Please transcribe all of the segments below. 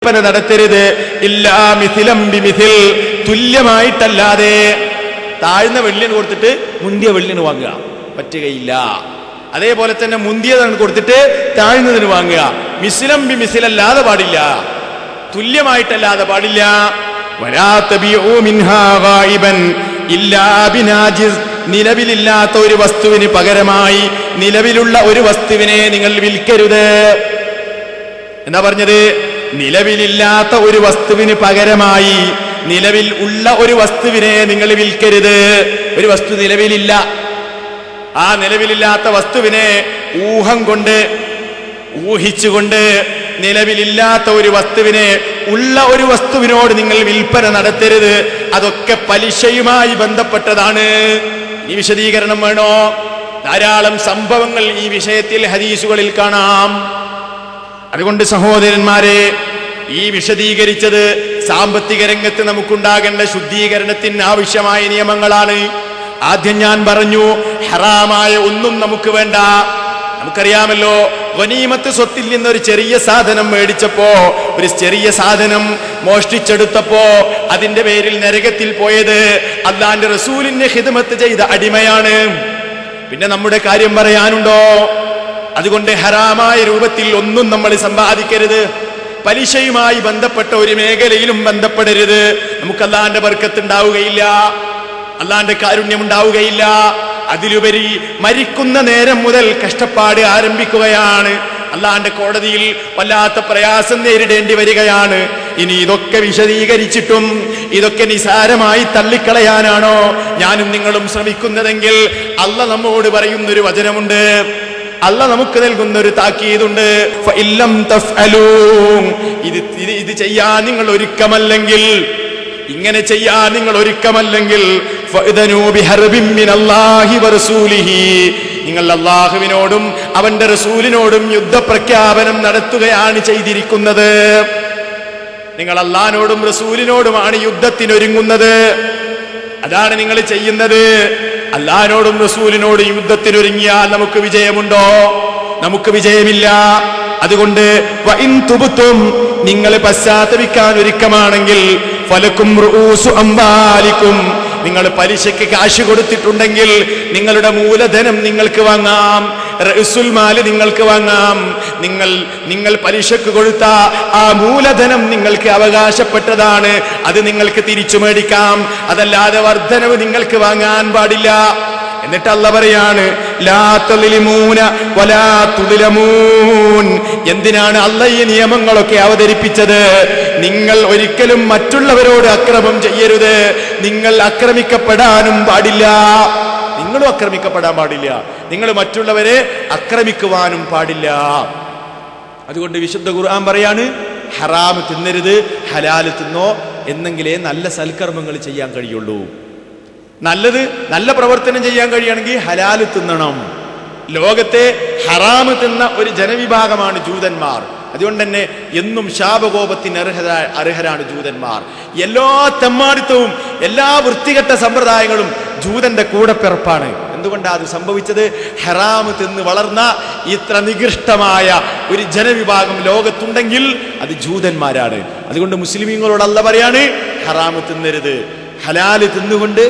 വിൽപ്പന നടത്തരുത് ഇല്ലാ മിഥിലം ബിമിഥിൽ തുല്യമായിട്ടല്ലാതെ താഴ്ന്ന വെള്ളിന് കൊടുത്തിട്ട് മുന്തിയ വെള്ളിന് വാങ്ങുക പറ്റുകയില്ല അതേപോലെ തന്നെ മുന്തിയതാണ് കൊടുത്തിട്ട് താഴ്ന്നതിന് വാങ്ങുക മിസിലം ബി മിസിലല്ലാതെ പാടില്ല തുല്യമായിട്ടല്ലാതെ പാടില്ല വലാ തബിഊ മിൻഹാ ഗായിബൻ ഇല്ലാ ബിനാജിസ് നിലവിലില്ലാത്ത ഒരു വസ്തുവിന് പകരമായി നിലവിലുള്ള ഒരു വസ്തുവിനെ നിങ്ങൾ വിൽക്കരുത് എന്താ പറഞ്ഞത് നിലവിലില്ലാത്ത ഒരു വസ്തുവിന് പകരമായി നിലവിൽ ഉള്ള ഒരു വസ്തുവിനെ നിങ്ങൾ വിൽക്കരുത് ഒരു വസ്തു നിലവിലില്ല ആ നിലവിലില്ലാത്ത വസ്തുവിനെ ഊഹം കൊണ്ട് ഊഹിച്ചുകൊണ്ട് നിലവിലില്ലാത്ത ഒരു വസ്തുവിനെ ഉള്ള ഒരു വസ്തുവിനോട് നിങ്ങൾ വിൽപ്പന നടത്തരുത് അതൊക്കെ പലിശയുമായി ബന്ധപ്പെട്ടതാണ് ഈ വിശദീകരണം വേണോ ധാരാളം സംഭവങ്ങൾ ഈ വിഷയത്തിൽ ഹദീസുകളിൽ കാണാം അതുകൊണ്ട് സഹോദരന്മാരെ ഈ വിശദീകരിച്ചത് സാമ്പത്തിക രംഗത്ത് നമുക്കുണ്ടാകേണ്ട ശുദ്ധീകരണത്തിന് ആവശ്യമായ നിയമങ്ങളാണ് ആദ്യം ഞാൻ പറഞ്ഞു ഹറാമായ ഒന്നും നമുക്ക് വേണ്ട നമുക്കറിയാമല്ലോ വനീമത്ത് സ്വത്തിൽ നിന്ന് ഒരു ചെറിയ സാധനം മേടിച്ചപ്പോ ഒരു ചെറിയ സാധനം മോഷ്ടിച്ചെടുത്തപ്പോ അതിന്റെ പേരിൽ നരകത്തിൽ പോയത് അല്ലാന്റെ റസൂലിന്റെ ഹിദമത്ത് ചെയ്ത അടിമയാണ് പിന്നെ നമ്മുടെ കാര്യം പറയാനുണ്ടോ അതുകൊണ്ട് ഹറാമായ രൂപത്തിൽ ഒന്നും നമ്മൾ സമ്പാദിക്കരുത് പലിശയുമായി ബന്ധപ്പെട്ട ഒരു മേഖലയിലും ബന്ധപ്പെടരുത് നമുക്ക് അല്ലാന്റെ ബർക്കത്തുണ്ടാവുകയില്ല അല്ലാന്റെ കാരുണ്യം ഉണ്ടാവുകയില്ല അതിലുപരി മരിക്കുന്ന നേരം മുതൽ കഷ്ടപ്പാട് ആരംഭിക്കുകയാണ് അല്ലാന്റെ കോടതിയിൽ വല്ലാത്ത പ്രയാസം നേരിടേണ്ടി വരികയാണ് ഇനി ഇതൊക്കെ വിശദീകരിച്ചിട്ടും ഇതൊക്കെ നിസാരമായി തള്ളിക്കളയാനാണോ ഞാനും നിങ്ങളും ശ്രമിക്കുന്നതെങ്കിൽ അല്ല നമ്മോട് പറയുന്നൊരു വചനമുണ്ട് അല്ല നമുക്ക് നൽകുന്ന ഒരു താക്കീതുണ്ട് ഫഇല്ലം തഫ്അലൂ. ഇത് ഇത് ഇത് ചെയ്യാൻ നിങ്ങൾ ഒരുക്കമല്ലെങ്കിൽ ഇങ്ങനെ ചെയ്യാൻ നിങ്ങൾ ഒരുക്കമല്ലെങ്കിൽ ഫഅ്ദനൂ ബിഹർബിൻ മിനല്ലാഹി വറസൂലിഹി. നിങ്ങൾ അള്ളാഹുവിനോടും അവന്റെ റസൂലിനോടും യുദ്ധപ്രഖ്യാപനം നടത്തുകയാണ് ചെയ്തിരിക്കുന്നത് നിങ്ങൾ അള്ളഹാനോടും റസൂലിനോടുമാണ് യുദ്ധത്തിനൊരുങ്ങുന്നത് അതാണ് നിങ്ങൾ ചെയ്യുന്നത് അള്ളഹാനോടും റസൂലിനോടും യുദ്ധത്തിനൊരുങ്ങിയാൽ നമുക്ക് വിജയമുണ്ടോ നമുക്ക് വിജയമില്ല അതുകൊണ്ട് വഇൻ തുബ്തും നിങ്ങൾ പശ്ചാത്തപിക്കാൻ ഒരുക്കമാണെങ്കിൽ ഫലക്കും റൂസു അംബാലിക്കും നിങ്ങൾ പലിശയ്ക്ക് കാശ് കൊടുത്തിട്ടുണ്ടെങ്കിൽ നിങ്ങളുടെ മൂലധനം നിങ്ങൾക്ക് വാങ്ങാം റസുൽ മാല് നിങ്ങൾക്ക് വാങ്ങാം നിങ്ങൾ നിങ്ങൾ പലിശക്ക് കൊടുത്ത ആ മൂലധനം നിങ്ങൾക്ക് അവകാശപ്പെട്ടതാണ് അത് നിങ്ങൾക്ക് തിരിച്ചു മേടിക്കാം അതല്ലാതെ വർധനവ് നിങ്ങൾക്ക് വാങ്ങാൻ പാടില്ല എന്നിട്ട് അല്ല പറയാണ് ലാ തളിലിമൂന വലാ തുളിലമൂൻ എന്തിനാണ് അല്ല ഈ നിയമങ്ങളൊക്കെ അവതരിപ്പിച്ചത് നിങ്ങൾ ഒരിക്കലും മറ്റുള്ളവരോട് അക്രമം ചെയ്യരുത് നിങ്ങൾ ആക്രമിക്കപ്പെടാനും പാടില്ല നിങ്ങളും ആക്രമിക്കപ്പെടാൻ പാടില്ല നിങ്ങൾ മറ്റുള്ളവരെ ആക്രമിക്കുവാനും പാടില്ല അതുകൊണ്ട് വിശുദ്ധ ഖുർആൻ പറയാണ് ഹറാം തിന്നരുത് ഹലാല് തിന്നോ എന്നെങ്കിലേ നല്ല സൽക്കർമ്മങ്ങൾ ചെയ്യാൻ കഴിയുള്ളൂ നല്ലത് നല്ല പ്രവർത്തനം ചെയ്യാൻ കഴിയുകയാണെങ്കിൽ ഹലാല് തിന്നണം ലോകത്തെ ഹറാമ് തിന്ന ഒരു ജനവിഭാഗമാണ് ജൂതന്മാർ അതുകൊണ്ട് തന്നെ എന്നും ശാപകോപത്തിന് അർഹത അർഹരാണ് ജൂതന്മാർ എല്ലാ തെമ്മാടിത്തവും എല്ലാ വൃത്തികെട്ട സമ്പ്രദായങ്ങളും ജൂതന്റെ കൂടപ്പിറപ്പാണ് എന്തുകൊണ്ടാണ് അത് സംഭവിച്ചത് ഹറാമ് തിന്ന് വളർന്ന ഇത്ര നികൃഷ്ടമായ ഒരു ജനവിഭാഗം ലോകത്തുണ്ടെങ്കിൽ അത് ജൂതന്മാരാണ് അതുകൊണ്ട് മുസ്ലിമീങ്ങളോട് അല്ല പറയാണ് ഹറാമ് തിന്നരുത് ഹലാല് തിന്നുകൊണ്ട്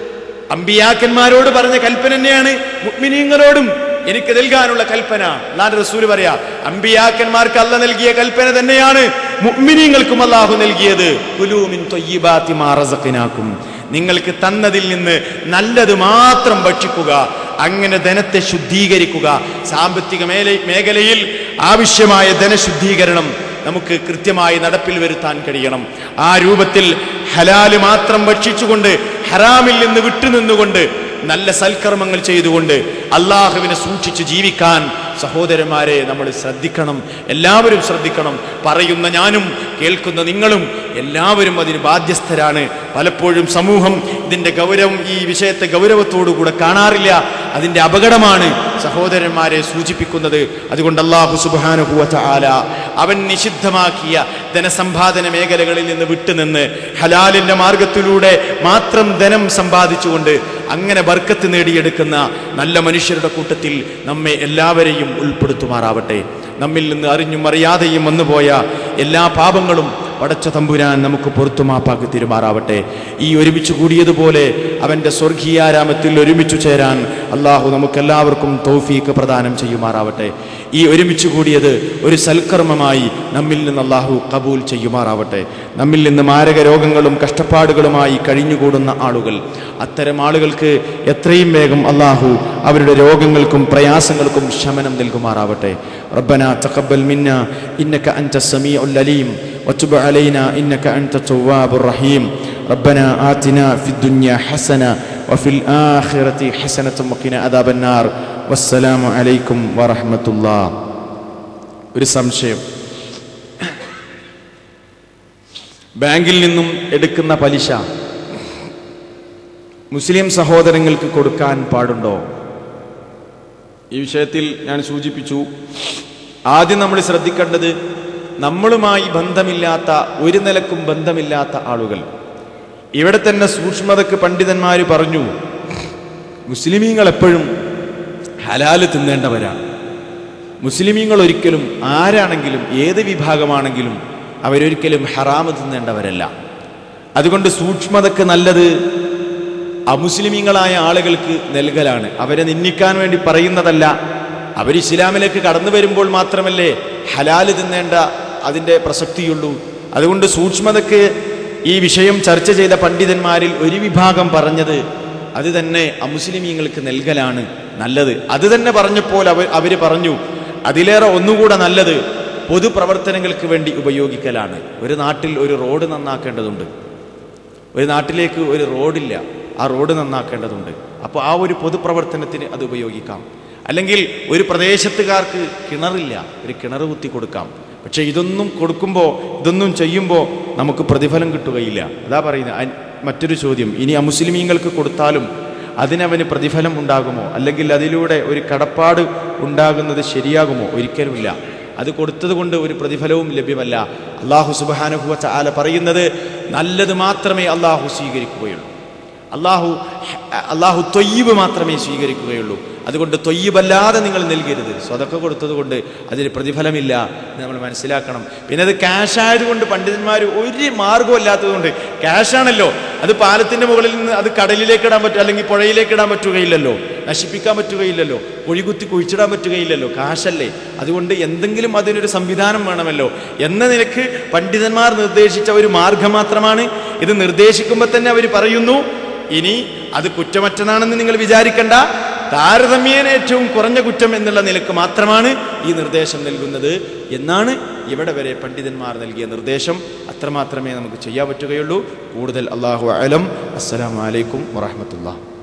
അമ്പിയാക്കന്മാരോട് പറഞ്ഞ കൽപ്പന തന്നെയാണ് മുഗ്മിനീങ്ങളോടും എനിക്ക് നൽകാനുള്ള കൽപ്പന അല്ലാണ്ട് റസൂല് പറയാ അമ്പിയാക്കന്മാർക്ക് അല്ല നൽകിയ കൽപ്പന തന്നെയാണ് മുഗ്മിനീങ്ങൾക്കും അള്ളാഹു നൽകിയത് കുലൂമിൻ തൊയ്യിബാത്തി മാറസക്കിനാക്കും നിങ്ങൾക്ക് തന്നതിൽ നിന്ന് നല്ലത് മാത്രം ഭക്ഷിക്കുക അങ്ങനെ ധനത്തെ ശുദ്ധീകരിക്കുക സാമ്പത്തിക മേല മേഖലയിൽ ആവശ്യമായ ധനശുദ്ധീകരണം നമുക്ക് കൃത്യമായി നടപ്പിൽ വരുത്താൻ കഴിയണം ആ രൂപത്തിൽ ഹലാല് മാത്രം ഭക്ഷിച്ചുകൊണ്ട് ഹറാമിൽ നിന്ന് വിട്ടുനിന്നുകൊണ്ട് നല്ല സൽക്കർമ്മങ്ങൾ ചെയ്തുകൊണ്ട് അള്ളാഹുവിനെ സൂക്ഷിച്ച് ജീവിക്കാൻ സഹോദരന്മാരെ നമ്മൾ ശ്രദ്ധിക്കണം എല്ലാവരും ശ്രദ്ധിക്കണം പറയുന്ന ഞാനും കേൾക്കുന്ന നിങ്ങളും എല്ലാവരും അതിന് ബാധ്യസ്ഥരാണ് പലപ്പോഴും സമൂഹം ഇതിന്റെ ഗൗരവം ഈ വിഷയത്തെ ഗൗരവത്തോടുകൂടെ കാണാറില്ല അതിന്റെ അപകടമാണ് സഹോദരന്മാരെ സൂചിപ്പിക്കുന്നത് അതുകൊണ്ട് അള്ളാഹു സുബാനുഭൂവ ആല അവൻ നിഷിദ്ധമാക്കിയ ധനസമ്പാദന മേഖലകളിൽ നിന്ന് വിട്ടുനിന്ന് ഹലാലിന്റെ മാർഗത്തിലൂടെ മാത്രം ധനം സമ്പാദിച്ചുകൊണ്ട് അങ്ങനെ ബർക്കത്ത് നേടിയെടുക്കുന്ന നല്ല മനുഷ്യരുടെ കൂട്ടത്തിൽ നമ്മെ എല്ലാവരെയും ഉൾപ്പെടുത്തുമാറാവട്ടെ നമ്മിൽ നിന്ന് അറിഞ്ഞും അറിയാതെയും വന്നുപോയ എല്ലാ പാപങ്ങളും പടച്ച തമ്പുരാൻ നമുക്ക് പുറത്തു മാപ്പാക്കി തിരുമാറാവട്ടെ ഈ ഒരുമിച്ച് കൂടിയതുപോലെ അവൻ്റെ സ്വർഗീയാരാമത്തിൽ ഒരുമിച്ചു ചേരാൻ അള്ളാഹു നമുക്കെല്ലാവർക്കും തൗഫീക്ക് പ്രദാനം ചെയ്യുമാറാവട്ടെ ഈ ഒരുമിച്ച് കൂടിയത് ഒരു സൽക്കർമ്മമായി നമ്മിൽ നിന്ന് അള്ളാഹു കബൂൽ ചെയ്യുമാറാവട്ടെ നമ്മിൽ നിന്ന് മാരക രോഗങ്ങളും കഷ്ടപ്പാടുകളുമായി കഴിഞ്ഞുകൂടുന്ന ആളുകൾ അത്തരം ആളുകൾക്ക് എത്രയും വേഗം അള്ളാഹു അവരുടെ രോഗങ്ങൾക്കും പ്രയാസങ്ങൾക്കും ശമനം നൽകുമാറാവട്ടെ റബ്ബന തഖബ്ബൽ മിന്ന ഇന്നക അൻത സമീഉൽ അലീം وتب علينا إنك أنت التواب الرحيم ربنا آتنا في الدنيا حسنة وفي الآخرة حسنة وقنا عذاب النار والسلام عليكم ورحمة الله ഒരു സംശയം ബാങ്കിൽ നിന്നും എടുക്കുന്ന പലിശ മുസ്ലിം സഹോദരങ്ങൾക്ക് കൊടുക്കാൻ പാടുണ്ടോ ഈ വിഷയത്തിൽ ഞാൻ സൂചിപ്പിച്ചു ആദ്യം നമ്മൾ ശ്രദ്ധിക്കേണ്ടത് നമ്മളുമായി ബന്ധമില്ലാത്ത ഒരു നിലക്കും ബന്ധമില്ലാത്ത ആളുകൾ ഇവിടെ തന്നെ സൂക്ഷ്മതക്ക് പണ്ഡിതന്മാർ പറഞ്ഞു മുസ്ലിമീങ്ങൾ എപ്പോഴും ഹലാല് തിന്നേണ്ടവരാണ് മുസ്ലിമീങ്ങൾ ഒരിക്കലും ആരാണെങ്കിലും ഏത് വിഭാഗമാണെങ്കിലും അവരൊരിക്കലും ഹറാമ് തിന്നേണ്ടവരല്ല അതുകൊണ്ട് സൂക്ഷ്മതക്ക് നല്ലത് അമുസ്ലിമീങ്ങളായ ആളുകൾക്ക് നൽകലാണ് അവരെ നിന്ദിക്കാൻ വേണ്ടി പറയുന്നതല്ല അവർ ഇസ്ലാമിലേക്ക് കടന്നു വരുമ്പോൾ മാത്രമല്ലേ ഹലാല് തിന്നേണ്ട അതിൻ്റെ പ്രസക്തിയുള്ളൂ അതുകൊണ്ട് സൂക്ഷ്മതക്ക് ഈ വിഷയം ചർച്ച ചെയ്ത പണ്ഡിതന്മാരിൽ ഒരു വിഭാഗം പറഞ്ഞത് അത് തന്നെ അമുസ്ലിമീങ്ങൾക്ക് നൽകലാണ് നല്ലത് അത് തന്നെ പറഞ്ഞപ്പോൾ അവർ അവർ പറഞ്ഞു അതിലേറെ ഒന്നുകൂടെ നല്ലത് പൊതുപ്രവർത്തനങ്ങൾക്ക് വേണ്ടി ഉപയോഗിക്കലാണ് ഒരു നാട്ടിൽ ഒരു റോഡ് നന്നാക്കേണ്ടതുണ്ട് ഒരു നാട്ടിലേക്ക് ഒരു റോഡില്ല ആ റോഡ് നന്നാക്കേണ്ടതുണ്ട് അപ്പോൾ ആ ഒരു പൊതുപ്രവർത്തനത്തിന് അത് ഉപയോഗിക്കാം അല്ലെങ്കിൽ ഒരു പ്രദേശത്തുകാർക്ക് കിണറില്ല ഒരു കിണർ കുത്തി കൊടുക്കാം പക്ഷെ ഇതൊന്നും കൊടുക്കുമ്പോൾ ഇതൊന്നും ചെയ്യുമ്പോൾ നമുക്ക് പ്രതിഫലം കിട്ടുകയില്ല അതാ പറയുന്നത് അൻ- മറ്റൊരു ചോദ്യം ഇനി അമുസ്ലിമീങ്ങൾക്ക് കൊടുത്താലും അതിനവന് പ്രതിഫലം ഉണ്ടാകുമോ അല്ലെങ്കിൽ അതിലൂടെ ഒരു കടപ്പാട് ഉണ്ടാകുന്നത് ശരിയാകുമോ ഒരിക്കലുമില്ല അത് കൊടുത്തത് കൊണ്ട് ഒരു പ്രതിഫലവും ലഭ്യമല്ല അള്ളാഹു സുബാനുഭവ ചാല പറയുന്നത് നല്ലത് മാത്രമേ അള്ളാഹു സ്വീകരിക്കുകയുള്ളൂ അള്ളാഹു അള്ളാഹു തൊയ്യബ് മാത്രമേ സ്വീകരിക്കുകയുള്ളൂ അതുകൊണ്ട് തൊയ്യബല്ലാതെ നിങ്ങൾ നൽകരുത് സ്വതക്ക കൊടുത്തത് കൊണ്ട് അതിന് പ്രതിഫലമില്ല എന്ന് നമ്മൾ മനസ്സിലാക്കണം പിന്നെ അത് ക്യാഷ് ആയതുകൊണ്ട് പണ്ഡിതന്മാർ ഒരു മാർഗമല്ലാത്തതുകൊണ്ട് ക്യാഷാണല്ലോ അത് പാലത്തിന്റെ മുകളിൽ നിന്ന് അത് കടലിലേക്ക് ഇടാൻ പറ്റും അല്ലെങ്കിൽ പുഴയിലേക്ക് ഇടാൻ പറ്റുകയില്ലല്ലോ നശിപ്പിക്കാൻ പറ്റുകയില്ലല്ലോ കുഴികുത്തി കുഴിച്ചിടാൻ പറ്റുകയില്ലല്ലോ കാശല്ലേ അതുകൊണ്ട് എന്തെങ്കിലും അതിനൊരു സംവിധാനം വേണമല്ലോ എന്ന നിലക്ക് പണ്ഡിതന്മാർ നിർദ്ദേശിച്ച ഒരു മാർഗം മാത്രമാണ് ഇത് നിർദ്ദേശിക്കുമ്പോൾ തന്നെ അവർ പറയുന്നു ഇനി അത് കുറ്റമറ്റതാണെന്ന് നിങ്ങൾ വിചാരിക്കണ്ട താരതമ്യേന ഏറ്റവും കുറഞ്ഞ കുറ്റം എന്നുള്ള നിലക്ക് മാത്രമാണ് ഈ നിർദ്ദേശം നൽകുന്നത് എന്നാണ് ഇവിടെ വരെ പണ്ഡിതന്മാർ നൽകിയ നിർദ്ദേശം അത്രമാത്രമേ നമുക്ക് ചെയ്യാൻ പറ്റുകയുള്ളൂ കൂടുതൽ അള്ളാഹു അലം അസ്സലാമലൈക്കും വറഹമത്തുള്ള